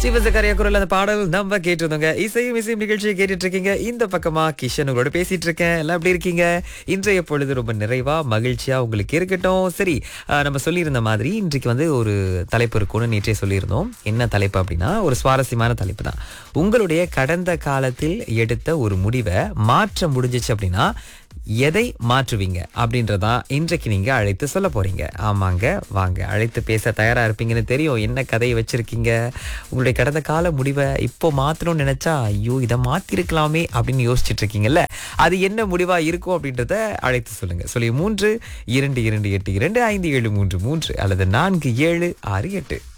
சிவசக்கரையா குரல் அந்த பாடல் நம்ம கேட்டிருந்தோங்க இசையும் இசையும் நிகழ்ச்சியை கேட்டுட்டு இருக்கீங்க இந்த பக்கமா கிஷன் உங்களோட பேசிட்டு இருக்கேன் எல்லாம் எப்படி இருக்கீங்க இன்றைய பொழுது ரொம்ப நிறைவா மகிழ்ச்சியா உங்களுக்கு இருக்கட்டும் சரி ஆஹ், நம்ம சொல்லியிருந்த மாதிரி இன்றைக்கு வந்து ஒரு தலைப்பு இருக்கும்னு நேற்றே சொல்லியிருந்தோம் என்ன தலைப்பு அப்படின்னா ஒரு சுவாரஸ்யமான தலைப்பு தான் உங்களுடைய கடந்த காலத்தில் எடுத்த ஒரு முடிவை மாற்ற முடிஞ்சிச்சு அப்படின்னா எதை மாற்றுவீங்க அப்படின்றதா இன்றைக்கு நீங்க அழைத்து சொல்ல போறீங்க ஆமாங்க வாங்க அழைத்து பேச தயாரா இருப்பீங்கன்னு தெரியும் என்ன கதையை வச்சிருக்கீங்க உங்களுடைய கடந்த கால முடிவை இப்போ மாத்தணும்னு நினைச்சா ஐயோ இதை மாத்திருக்கலாமே அப்படின்னு யோசிச்சுட்டு இருக்கீங்கல்ல அது என்ன முடிவா இருக்கும் அப்படின்றத அழைத்து சொல்லுங்க சொல்லி மூன்று இரண்டு இரண்டு எட்டு இரண்டு ஐந்து ஏழு மூன்று மூன்று அல்லது நான்கு ஏழு ஆறு எட்டு